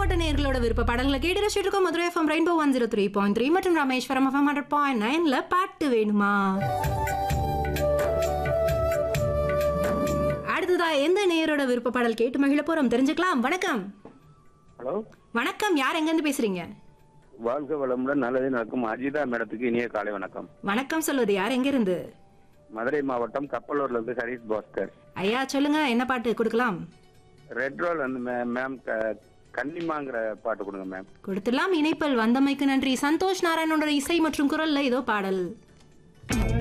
மாவட்ட நேர்களோட விருப்ப பாடல்களை கேட்டு ரசிச்சுட்டு இருக்கோம் Madurai FM Rainbow one zero three point three மற்றும் ராமேஸ்வரம் எஃப்எம் ஹண்ட்ரட் பாயிண்ட் நைன்ல பாட்டு வேணுமா அடுத்ததா எந்த நேயரோட விருப்ப பாடல் கேட்டு மகிழ போறோம் தெரிஞ்சுக்கலாம் வணக்கம் ஹலோ வணக்கம் யார் எங்க இருந்து பேசுறீங்க வாழ்க வளமுடன் நல்லதே நடக்கும் அஜிதா மேடத்துக்கு இனிய காலை வணக்கம் வணக்கம் சொல்வது யார் எங்க இருந்து மதுரை மாவட்டம் கப்பலூர்ல இருந்து ஹரிஷ் பாஸ்கர் ஐயா சொல்லுங்க என்ன பாட்டு கொடுக்கலாம் ரெட் ரோல் வந்து மே- மேம் க- கன்னிமாங்கிற பாட்டு கொடுங்க மேம் கொடுத்துடலாம் இணைப்பில் வந்தமைக்கு நன்றி சந்தோஷ் நாராயணனோட இசை மற்றும் குரல்ல இதோ பாடல்